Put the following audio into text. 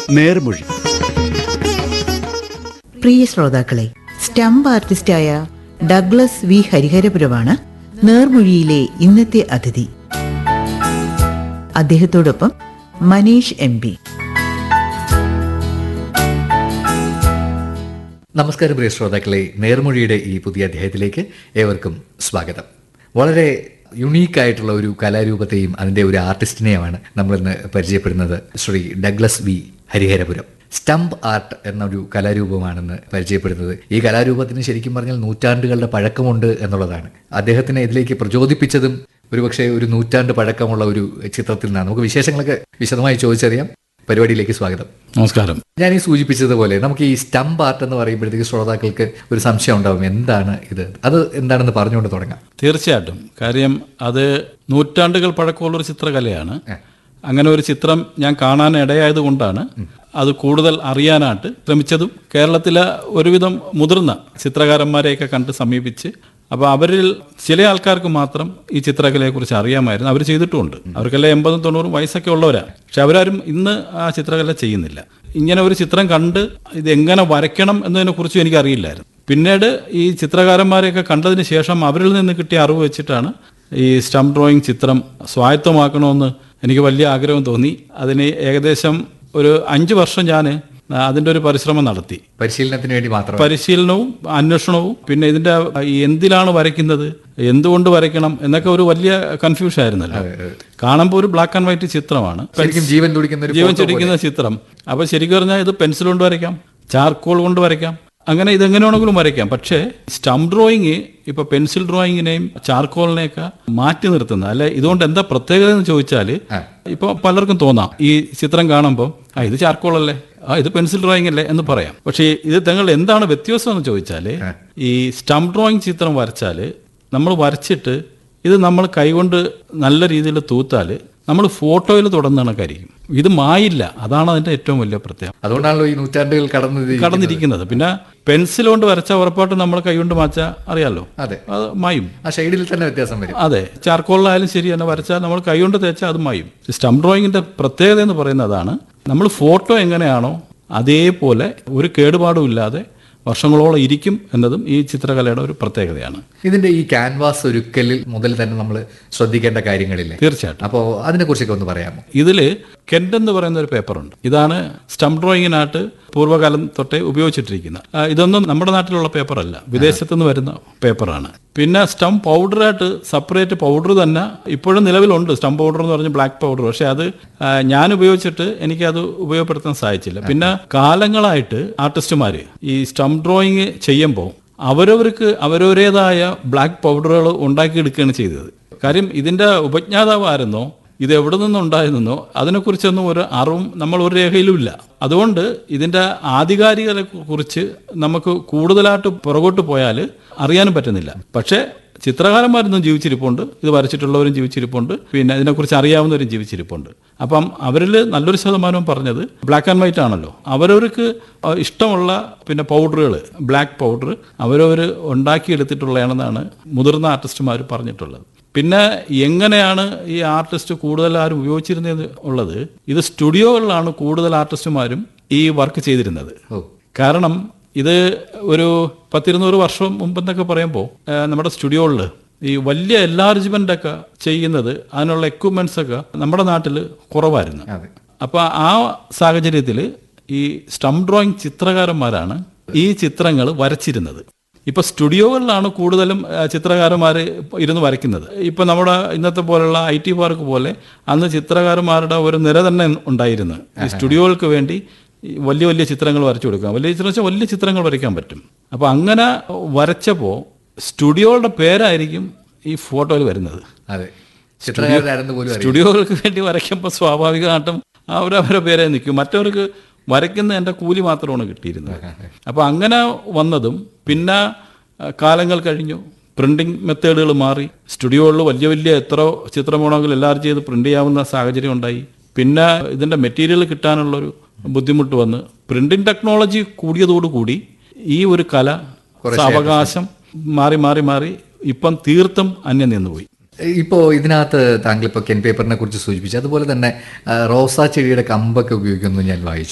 നേർമൊഴി പ്രിയ ശ്രോതാക്കളെ സ്റ്റംപ് ആർട്ടിസ്റ്റായ ഡഗ്ലസ് വി ഹരിഹരപുരമാണ് നേർമൊഴിയിലെ ഇന്നത്തെ അതിഥി അദ്ദേഹത്തോടൊപ്പം മനീഷ് എം പി നമസ്കാരം പ്രിയ ശ്രോതാക്കളെ നേർമൊഴിയുടെ ഈ പുതിയ അധ്യായത്തിലേക്ക് ഏവർക്കും സ്വാഗതം വളരെ യുണീക്ക് ആയിട്ടുള്ള ഒരു കലാരൂപത്തെയും അതിൻ്റെ ഒരു ആർട്ടിസ്റ്റിനെയുമാണ് നമ്മളിന്ന് പരിചയപ്പെടുന്നത് Shri Douglas V Hariharapuram stump art എന്നൊരു കലാരൂപമാണെന്ന് പരിചയപ്പെടുന്നത് ഈ കലാരൂപത്തിന് ശരിക്കും പറഞ്ഞാൽ നൂറ്റാണ്ടുകളുടെ പഴക്കമുണ്ട് എന്നുള്ളതാണ് അദ്ദേഹത്തിനെ ഇതിലേക്ക് പ്രചോദിപ്പിച്ചതും ഒരുപക്ഷെ ഒരു നൂറ്റാണ്ട് പഴക്കമുള്ള ഒരു ചിത്രത്തിൽ നിന്നാണ് നമുക്ക് വിശേഷങ്ങളൊക്കെ വിശദമായി ചോദിച്ചറിയാം പരിപാടിയിലേക്ക് സ്വാഗതം നമസ്കാരം ഞാൻ ഈ സൂചിപ്പിച്ചതുപോലെ നമുക്ക് ഈ സ്റ്റംപ് ആർട്ട് എന്ന് പറയുമ്പോഴത്തേക്ക് ശ്രോതാക്കൾക്ക് ഒരു സംശയം ഉണ്ടാവും എന്താണ് ഇത് അത് എന്താണെന്ന് പറഞ്ഞുകൊണ്ട് തുടങ്ങാം തീർച്ചയായിട്ടും കാര്യം അത് നൂറ്റാണ്ടുകൾ പഴക്കമുള്ളൊരു ചിത്രകലയാണ് അങ്ങനെ ഒരു ചിത്രം ഞാൻ കാണാൻ ഇടയായത് കൊണ്ടാണ് അത് കൂടുതൽ അറിയാനായിട്ട് ശ്രമിച്ചതും കേരളത്തിലെ ഒരുവിധം മുതിർന്ന ചിത്രകാരന്മാരെയൊക്കെ കണ്ട് സമീപിച്ച് അപ്പോൾ അവരിൽ ചില ആൾക്കാർക്ക് മാത്രം ഈ ചിത്രകലയെക്കുറിച്ച് അറിയാമായിരുന്നു അവർ ചെയ്തിട്ടുമുണ്ട് അവർക്കെല്ലാം എൺപതും തൊണ്ണൂറും വയസ്സൊക്കെ ഉള്ളവരാണ് പക്ഷെ അവരാരും ഇന്ന് ആ ചിത്രകല ചെയ്യുന്നില്ല ഇങ്ങനെ ഒരു ചിത്രം കണ്ട് ഇത് എങ്ങനെ വരയ്ക്കണം എന്നതിനെക്കുറിച്ചും എനിക്ക് അറിയില്ലായിരുന്നു പിന്നീട് ഈ ചിത്രകാരന്മാരെയൊക്കെ കണ്ടതിന് ശേഷം അവരിൽ നിന്ന് കിട്ടിയ അറിവ് വെച്ചിട്ടാണ് ഈ സ്റ്റംപ് ഡ്രോയിങ് ചിത്രം സ്വായത്തമാക്കണമെന്ന് എനിക്ക് വലിയ ആഗ്രഹം തോന്നി അതിന് ഏകദേശം ഒരു അഞ്ച് വർഷം ഞാൻ അതിൻ്റെ ഒരു പരിശ്രമം നടത്തി പരിശീലനത്തിന് വേണ്ടി മാത്രം പരിശീലനവും അന്വേഷണവും പിന്നെ ഇതിന്റെ ഈ എന്തിലാണ് വരയ്ക്കുന്നത് എന്തുകൊണ്ട് വരയ്ക്കണം എന്നൊക്കെ ഒരു വലിയ കൺഫ്യൂഷൻ ആയിരുന്നല്ലോ കാണുമ്പോൾ ഒരു ബ്ലാക്ക് ആൻഡ് വൈറ്റ് ചിത്രമാണ് ശരിക്കും ജീവൻ തുടിക്കുന്ന ഒരു ജീവൻ photo പോലെ. ചെടിക്കുന്ന ചിത്രം അപ്പൊ ശരിക്കും പറഞ്ഞാൽ ഇത് പെൻസിൽ കൊണ്ട് വരയ്ക്കാം ചാർക്കോൾ കൊണ്ട് വരയ്ക്കാം അങ്ങനെ ഇത് എങ്ങനെ വേണമെങ്കിലും വരയ്ക്കാം പക്ഷേ സ്റ്റംപ് ഡ്രോയിങ് ഇപ്പൊ പെൻസിൽ ഡ്രോയിങ്ങിനെയും ചാർക്കോളിനെയൊക്കെ മാറ്റി നിർത്തുന്ന അല്ലെ ഇതുകൊണ്ട് എന്താ പ്രത്യേകത എന്ന് ചോദിച്ചാൽ ഇപ്പൊ പലർക്കും തോന്നാം ഈ ചിത്രം കാണുമ്പോൾ ആ ഇത് ചാർക്കോൾ അല്ലേ ആ ഇത് പെൻസിൽ ഡ്രോയിങ് അല്ലേ എന്ന് പറയാം പക്ഷേ ഇത് തങ്ങൾ എന്താണ് വ്യത്യാസം എന്ന് ചോദിച്ചാൽ ഈ സ്റ്റംപ് ഡ്രോയിങ് ചിത്രം വരച്ചാൽ നമ്മൾ വരച്ചിട്ട് ഇത് നമ്മൾ കൈകൊണ്ട് നല്ല രീതിയിൽ തൂത്താൽ നമ്മൾ ഫോട്ടോയിൽ തുടർന്ന് കണക്കായിരിക്കും ഇത് മായില്ല അതാണ് അതിന്റെ ഏറ്റവും വലിയ പ്രത്യേകത അതുകൊണ്ടാണല്ലോ ഈ നൂറ്റാണ്ടുകൾ കടന്നത് കടന്നിരിക്കുന്നത് പിന്നെ പെൻസിൽ കൊണ്ട് വരച്ച ഉറപ്പായിട്ട് നമ്മൾ കൈകൊണ്ട് മാച്ചാൽ അറിയാലോ അതെ അത് മായും ആ ഷെയ്ഡിൽ തന്നെ വ്യത്യാസം വരും അതെ ചാർക്കോളിലായാലും ശരി തന്നെ വരച്ചാൽ നമ്മൾ കൈകൊണ്ട് തേച്ചാൽ അത് മായും സ്റ്റംപ് ഡ്രോയിങ്ങിന്റെ പ്രത്യേകത എന്ന് പറയുന്നത് അതാണ് നമ്മൾ ഫോട്ടോ എങ്ങനെയാണോ അതേപോലെ ഒരു കേടുപാടും ഇല്ലാതെ വർഷങ്ങളോളം ഇരിക്കും എന്നതും ഈ ചിത്രകലയുടെ ഒരു പ്രത്യേകതയാണ് ഇതിന്റെ ഈ ക്യാൻവാസ് ഒരുക്കലിൽ മുതൽ തന്നെ നമ്മൾ ശ്രദ്ധിക്കേണ്ട കാര്യങ്ങളില്ലേ തീർച്ചയായിട്ടും അപ്പോൾ അതിനെക്കുറിച്ചൊക്കെ ഒന്ന് പറയാമോ ഇതിൽ കെൻഡ് എന്ന് പറയുന്ന ഒരു പേപ്പറുണ്ട് ഇതാണ് സ്റ്റംപ് ഡ്രോയിങ്ങിനായിട്ട് പൂർവ്വകാലം തൊട്ടേ ഉപയോഗിച്ചിട്ടിരിക്കുന്നത് ആ, ഇതൊന്നും നമ്മുടെ നാട്ടിലുള്ള പേപ്പറല്ല വിദേശത്തു നിന്ന് വരുന്ന പേപ്പറാണ് പിന്നെ സ്റ്റംപ് പൗഡറായിട്ട് സെപ്പറേറ്റ് പൗഡർ തന്നെ ഇപ്പോഴും നിലവിലുണ്ട് സ്റ്റംപ് പൗഡർ എന്ന് പറഞ്ഞ് ബ്ലാക്ക് പൗഡർ പക്ഷെ അത് ആ, ഞാൻ ഉപയോഗിച്ചിട്ട് എനിക്കത് ഉപയോഗപ്പെടുത്താൻ സാധിച്ചില്ല പിന്നെ കാലങ്ങളായിട്ട് ആർട്ടിസ്റ്റുമാർ ഈ സ്റ്റംപ് ഡ്രോയിങ് ചെയ്യുമ്പോൾ അവരവർക്ക് അവരവരേതായ ബ്ലാക്ക് പൗഡറുകൾ ഉണ്ടാക്കിയെടുക്കുകയാണ് ചെയ്തത് കാര്യം ഇതിന്റെ ഉപജ്ഞാതാവ് ആരെന്നോ ഇത് എവിടെ നിന്നുണ്ടായിരുന്നോ അതിനെക്കുറിച്ചൊന്നും ഒരു അറിവും നമ്മൾ ഒരു രേഖയിലുമില്ല അതുകൊണ്ട് ഇതിന്റെ ആധികാരികതയെ കുറിച്ച് നമുക്ക് കൂടുതലായിട്ട് പുറകോട്ട് പോയാൽ അറിയാനും പറ്റുന്നില്ല പക്ഷേ ചിത്രകാരന്മാരൊന്നും ജീവിച്ചിരിപ്പുണ്ട് ഇത് വരച്ചിട്ടുള്ളവരും ജീവിച്ചിരിപ്പുണ്ട് പിന്നെ ഇതിനെക്കുറിച്ച് അറിയാവുന്നവരും ജീവിച്ചിരിപ്പുണ്ട് അപ്പം അവരിൽ നല്ലൊരു ശതമാനവും പറഞ്ഞത് ബ്ലാക്ക് ആൻഡ് വൈറ്റ് ആണല്ലോ അവരവർക്ക് ഇഷ്ടമുള്ള പിന്നെ പൗഡറുകൾ ബ്ലാക്ക് പൗഡർ അവരവർ ഉണ്ടാക്കിയെടുത്തിട്ടുള്ളതാണെന്നാണ് മുതിർന്ന ആർട്ടിസ്റ്റുമാർ പറഞ്ഞിട്ടുള്ളത് പിന്നെ എങ്ങനെയാണ് ഈ ആർട്ടിസ്റ്റ് കൂടുതൽ ആരും ഉപയോഗിച്ചിരുന്നത് ഉള്ളത് ഇത് സ്റ്റുഡിയോകളിലാണ് കൂടുതൽ ആർട്ടിസ്റ്റുമാരും ഈ വർക്ക് ചെയ്തിരുന്നത് ഓ കാരണം ഇത് ഒരു പത്തിരുന്നൂറ് വർഷം മുമ്പെന്നൊക്കെ പറയുമ്പോൾ നമ്മുടെ സ്റ്റുഡിയോകളിൽ ഈ വലിയ എൻലാർജ്മെന്റ് ഒക്കെ ചെയ്യുന്നത് അതിനുള്ള എക്വിപ്മെന്റ്സ് ഒക്കെ നമ്മുടെ നാട്ടിൽ കുറവായിരുന്നു അതെ അപ്പോൾ ആ സാഹചര്യത്തിൽ ഈ സ്റ്റംപ് ഡ്രോയിങ് ചിത്രകാരന്മാരാണ് ഈ ചിത്രങ്ങൾ വരച്ചിരുന്നത് ഇപ്പൊ സ്റ്റുഡിയോകളിലാണ് കൂടുതലും ചിത്രകാരന്മാർ ഇരുന്ന് വരയ്ക്കുന്നത് ഇപ്പൊ നമ്മുടെ ഇന്നത്തെ പോലുള്ള ഐ ടി പാർക്ക് പോലെ അന്ന് ചിത്രകാരന്മാരുടെ ഒരു നിര തന്നെ ഉണ്ടായിരുന്നു ഈ സ്റ്റുഡിയോകൾക്ക് വേണ്ടി ഈ വലിയ വലിയ ചിത്രങ്ങൾ വരച്ചു കൊടുക്കാം വലിയ ചിത്രം വെച്ചാൽ വലിയ ചിത്രങ്ങൾ വരയ്ക്കാൻ പറ്റും അപ്പോൾ അങ്ങനെ വരച്ചപ്പോൾ സ്റ്റുഡിയോകളുടെ പേരായിരിക്കും ഈ ഫോട്ടോയിൽ വരുന്നത് അതെ ചിത്രകാരനാരെന്ന് പോലും അറിയാം സ്റ്റുഡിയോകൾക്ക് വേണ്ടി വരയ്ക്കുമ്പോൾ സ്വാഭാവികമായിട്ടും അവരവരെ പേരെ നിൽക്കും മറ്റവർക്ക് വരയ്ക്കുന്ന എൻ്റെ കൂലി മാത്രമാണ് കിട്ടിയിരുന്നത് അപ്പോൾ അങ്ങനെ വന്നതും പിന്നെ ആ, കാലങ്ങൾ കഴിഞ്ഞു പ്രിന്റിംഗ് മെത്തേഡുകൾ മാറി സ്റ്റുഡിയോകളിൽ വലിയ വലിയ എത്ര ചിത്രം വേണമെങ്കിലും എല്ലാവരും ചെയ്ത് പ്രിന്റ് ചെയ്യാവുന്ന സാഹചര്യം ഉണ്ടായി പിന്നെ ഇതിൻ്റെ മെറ്റീരിയൽ കിട്ടാനുള്ളൊരു ബുദ്ധിമുട്ട് വന്ന് പ്രിന്റിംഗ് ടെക്നോളജി കൂടിയതോടുകൂടി ഈ ഒരു കല സാവകാശം മാറി മാറി മാറി ഇപ്പം തീർത്തും അന്യം നിന്നുപോയി ഇപ്പോൾ ഇതിനകത്ത് താങ്കൾ ഇപ്പോൾ കെൻ പേപ്പറിനെ കുറിച്ച് സൂചിപ്പിച്ചു അതുപോലെ തന്നെ ആ, റോസാ ചെടിയുടെ കമ്പൊക്കെ ഉപയോഗിക്കുന്നു ഞാൻ വായിച്ചു